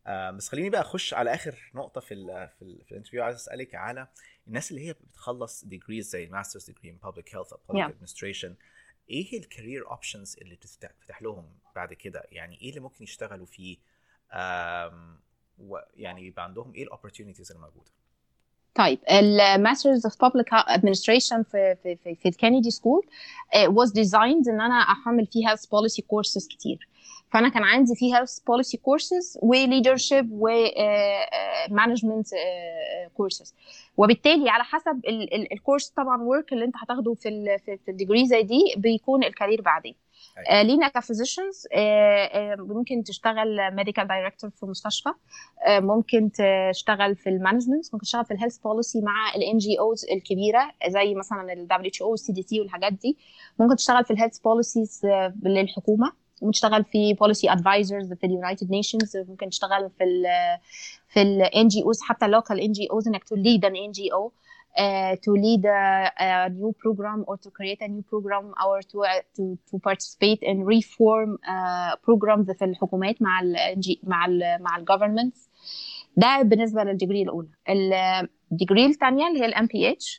آه بس خليني بقى اخش على اخر نقطه في ال في, ال في الانترفيو عايز اسالك على الناس اللي هي بتخلص ديجريز زي الماسترز ديجري ان بابليك هيلث او بابليك Yeah. ادمنستريشن ايه الكارير اوبشنز اللي بتفتح لهم بعد كده يعني ايه اللي ممكن يشتغلوا فيه آم ويعني يبقى عندهم ايه الاوبورتونيتيز الموجوده طيب الماسترز اوف بابليك ادمنستريشن في في في, في الكندي سكول was designed ان انا احمل فيه health policy courses كتير فانا كان عندي فيه health policy courses و leadership و uh, management uh, courses وبالتالي على حسب ال- ال- الكورس طبعا ورك اللي انت هتاخده في ال في, في الديجري زي دي بيكون الكارير بعدين أيوة. آه لينا كفيزيشنز ممكن تشتغل ميديكال دايركتور في مستشفى آه ممكن تشتغل في المانجمنت ممكن تشتغل في الهيلث بوليسي مع الان جي اوز الكبيره زي مثلا ال WHO والسي دي سي والحاجات دي ممكن تشتغل في الهيلث بوليسيز للحكومه ممكن تشتغل في بوليسي ادفايزرز في اليونايتد نيشنز ممكن تشتغل في ال في الان جي اوز حتى اللوكال ان جي اوز انك تليد ان ان جي او uh, to lead a, a new program or to create a new program or to uh, to, to participate in reform uh, programs في الحكومات مع ال مع ال مع الجفرمنتس ده بالنسبه للديجري الاولى الديجري الثانيه اللي هي الام بي اتش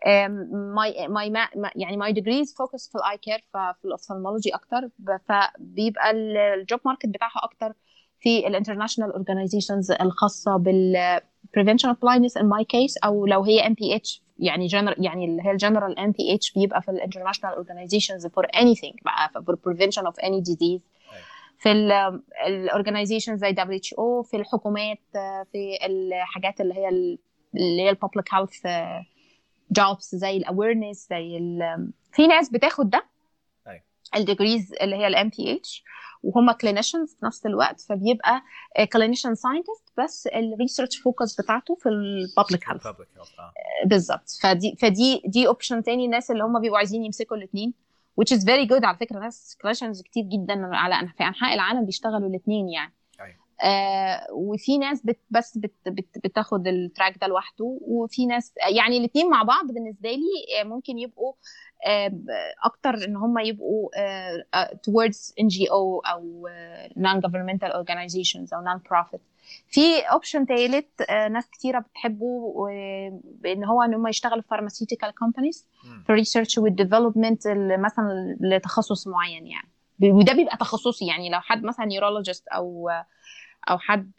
ماي ماي يعني ماي ديجريز فوكس في الاي كير في الاوفثالمولوجي اكتر ب- فبيبقى الجوب ماركت بتاعها اكتر في الانترناشونال اورجانيزيشنز الخاصه بال prevention of blindness in my case او لو هي MPH يعني general يعني اللي هي الجنرال MPH بيبقى في الانترناشونال organizations for anything بقى for prevention of any disease في الاورجانيزيشن زي WHO في الحكومات آه، في الحاجات اللي هي ال- اللي هي الببليك هيلث جوبز زي الاويرنس زي ال- في ناس بتاخد ده أيوة. الديجريز اللي هي الام بي اتش وهم كلينيشنز في نفس الوقت فبيبقى كلينيشن ساينتست بس الريسيرش فوكس بتاعته في الببليك هيلث البابليك هيلث اه بالظبط فدي فدي دي اوبشن تاني الناس اللي هم بيبقوا عايزين يمسكوا الاثنين which is very good على فكره ناس كلاشنز كتير جدا على في انحاء العالم بيشتغلوا الاثنين يعني أيوة. آه وفي ناس بت بس بت بت بتاخد التراك ده لوحده وفي ناس يعني الاثنين مع بعض بالنسبه لي آه، ممكن يبقوا آه، ب- اكتر ان هم يبقوا آه، آه، towards NGO او آه، non governmental organizations او non profit في اوبشن تالت آه، ناس كتيره بتحبه و- بان هو ان هم يشتغلوا في pharmaceutical companies مم. في الريسيرش والديفلوبمنت مثلا لتخصص معين يعني وده بيبقى تخصصي يعني لو حد مثلا نيورولوجيست او او حد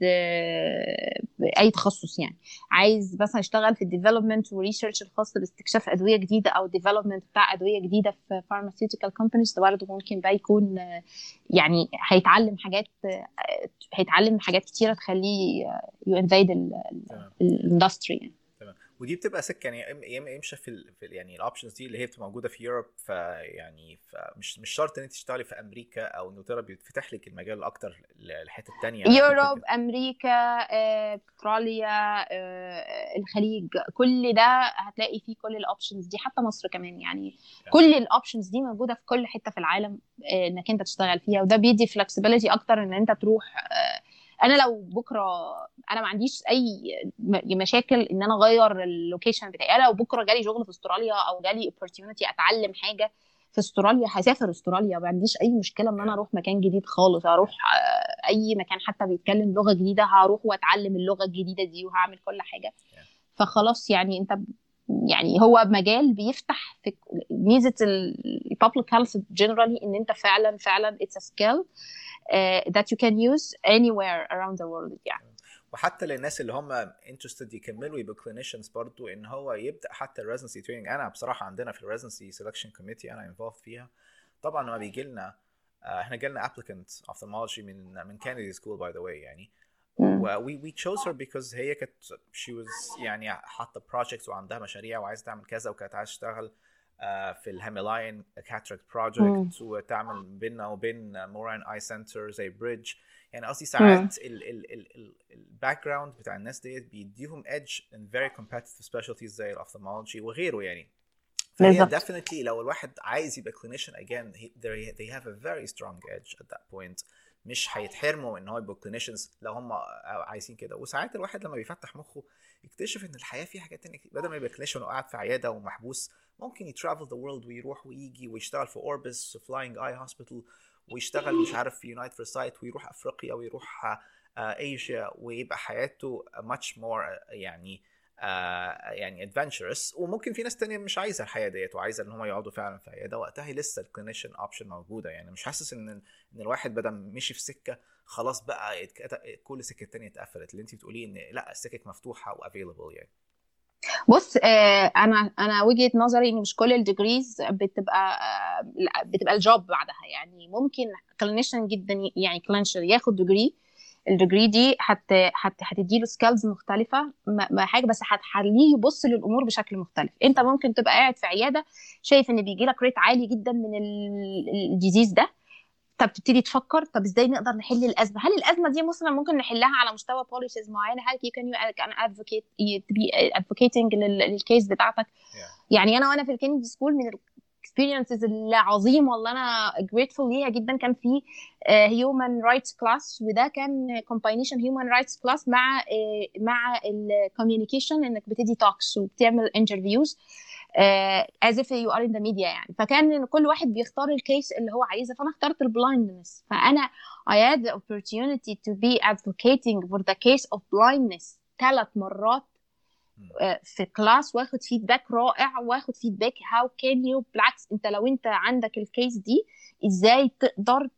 آه، اي تخصص يعني عايز مثلا يشتغل في الديفلوبمنت وريسيرش الخاص باستكشاف ادويه جديده او ديفلوبمنت بتاع ادويه جديده في pharmaceutical companies ده برضه ممكن بقى يكون آه، يعني هيتعلم حاجات آه، هيتعلم حاجات كتيره تخليه ينفيد تمام. الاندستري يعني ودي بتبقى سكه يعني يا إما- يا اما يمشي في, ال... في ال- يعني الاوبشنز دي اللي هي بتبقى موجوده في يوروب فيعني فمش مش شرط ان انت تشتغلي في امريكا او انجلترا بيتفتح لك المجال اكتر للحته الثانيه يوروب امريكا آه، استراليا آه، الخليج كل ده هتلاقي فيه كل الاوبشنز دي حتى مصر كمان يعني كل الاوبشنز دي موجوده في كل حته في العالم آه، انك انت تشتغل فيها وده بيدي فلكسبيليتي اكتر ان انت تروح آه، انا لو بكره انا ما عنديش اي م- مشاكل ان انا اغير اللوكيشن بتاعي أنا لو بكره جالي شغل في استراليا او جالي opportunity اتعلم حاجه في استراليا هسافر استراليا ما عنديش اي مشكله ان انا اروح مكان جديد خالص اروح آه، اي مكان حتى بيتكلم لغه جديده هروح واتعلم اللغه الجديده دي وهعمل كل حاجه فخلاص يعني انت يعني هو مجال بيفتح في ميزه الببليك هيلث جنرالي ان انت فعلا فعلا it's a skill uh, that you can use anywhere around the world يعني وحتى للناس اللي هم انترستد يكملوا يبقوا كلينيشنز برضو ان هو يبدا حتى الريزنسي تريننج انا بصراحه عندنا في الريزنسي سelection كوميتي انا انفولد فيها طبعا لما بيجي لنا آه، احنا جالنا ابليكانت ophthalmology من من كندي سكول باي ذا واي يعني مم. و we, we chose her because هي كانت she was يعني حاطه projects وعندها مشاريع وعايزه تعمل كذا وكانت عايزه تشتغل آه، في الهيمالاين كاتراكت بروجكت وتعمل بيننا وبين موران اي سنتر زي بريدج يعني قصدي ساعات الباك جراوند بتاع الناس ديت بيديهم edge in very competitive specialties زي الاوفثالمولوجي وغيره يعني فهي بالظبط. definitely لو الواحد عايز يبقى clinician again he, they, they have a very strong edge at that point مش هيتحرموا ان هو يبقوا clinicians لو هم عايزين كده وساعات الواحد لما بيفتح مخه يكتشف ان الحياه فيها حاجات تانية كتير. بدل ما يبقى clinician وقاعد في عياده ومحبوس ممكن يترافل ذا وورلد ويروح ويجي ويشتغل في اوربس فلاينج اي هوسبيتال ويشتغل مش عارف في يونايت فور سايت ويروح افريقيا ويروح ايجيا ويبقى حياته much more يعني آه يعني ادفنتشرس وممكن في ناس تانية مش عايزه الحياه ديت وعايزه ان هم يقعدوا فعلا في عياده وقتها لسه الكلينيشن اوبشن موجوده يعني مش حاسس ان ان الواحد بدل مشي في سكه خلاص بقى كل سكه تانية اتقفلت اللي انت بتقوليه ان لا السكك مفتوحه وافيلبل يعني بص آه انا انا وجهه نظري ان مش كل الديجريز بتبقى آه بتبقى الجوب بعدها يعني ممكن كلينيشن جدا يعني كلينشر ياخد ديجري الديجري دي هت هت هتدي له سكيلز مختلفه ما حاجه بس هتخليه يبص للامور بشكل مختلف انت ممكن تبقى قاعد في عياده شايف ان بيجي لك ريت عالي جدا من الديزيز ده طب تبتدي تفكر طب ازاي نقدر نحل الازمه هل الازمه دي مثلا ممكن نحلها على مستوى بوليسيز معينه هل you can you can advocate be advocating للكيس بتاعتك yeah. يعني انا وانا في الكندي سكول من الاكسبيرينسز العظيمه اللي انا جريتفول ليها جدا كان في هيومن رايتس كلاس وده كان كومباينيشن هيومن رايتس كلاس مع uh, مع الكوميونيكيشن انك بتدي توكس وبتعمل انترفيوز از اف يو ار ان ذا ميديا يعني فكان كل واحد بيختار الكيس اللي هو عايزها فانا اخترت البلايندنس فانا I had the opportunity to be advocating for the case of blindness ثلاث مرات في كلاس واخد فيدباك رائع واخد فيدباك هاو كان يو بالعكس انت لو انت عندك الكيس دي ازاي تقدر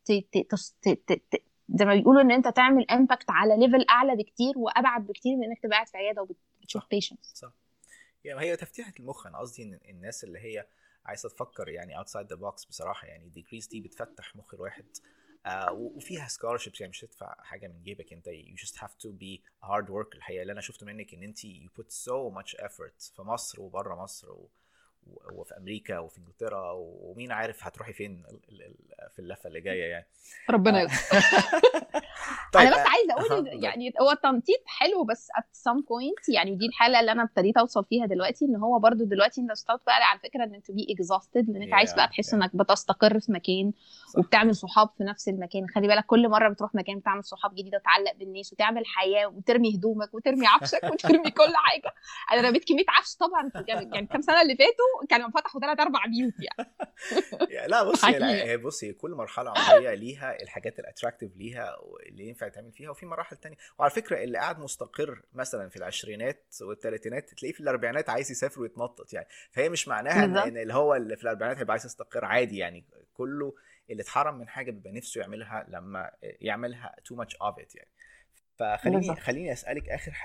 زي ما بيقولوا ان انت تعمل امباكت على ليفل اعلى بكتير وابعد بكتير من انك تبقى قاعد في عياده وبتشوف بيشنتس صح يعني هي تفتيحة المخ انا قصدي ان الناس اللي هي عايزه تفكر يعني اوتسايد ذا بوكس بصراحه يعني الديجريز دي بتفتح مخ الواحد آه وفيها سكولرشيبس يعني مش هتدفع حاجه من جيبك انت you just have to be hard work الحقيقه اللي انا شفته منك ان انت you put so much effort في مصر وبره مصر و... وفي امريكا وفي انجلترا ومين عارف هتروحي فين في اللفه اللي جايه يعني ربنا يستر طيب انا بس عايزه اقول يعني هو التنطيط حلو بس at some point يعني دي الحاله اللي انا ابتديت اوصل فيها دلوقتي ان هو برضو دلوقتي انت ستارت بقى على فكره ان انت بي اكزاستد لان انت عايز بقى تحس انك بتستقر في مكان صح. وبتعمل صحاب في نفس المكان خلي بالك كل مره بتروح مكان بتعمل صحاب جديده وتعلق بالناس وتعمل حياه وترمي هدومك وترمي عفشك وترمي كل حاجه انا رميت كميه عفش طبعا يعني كام سنه اللي فاتوا كانوا فتحوا ثلاث اربع بيوت يعني لا بصي هي بصي كل مرحله عمريه ليها الحاجات الاتراكتيف ليها اللي ينفع تعمل فيها وفي مراحل تانية وعلى فكره اللي قاعد مستقر مثلا في العشرينات والثلاثينات تلاقيه في الاربعينات عايز يسافر ويتنطط يعني فهي مش معناها ان, إن اللي هو اللي في الاربعينات هيبقى عايز يستقر عادي يعني كله اللي اتحرم من حاجه بيبقى نفسه يعملها لما يعملها تو ماتش اوف ات يعني فخليني خليني اسالك اخر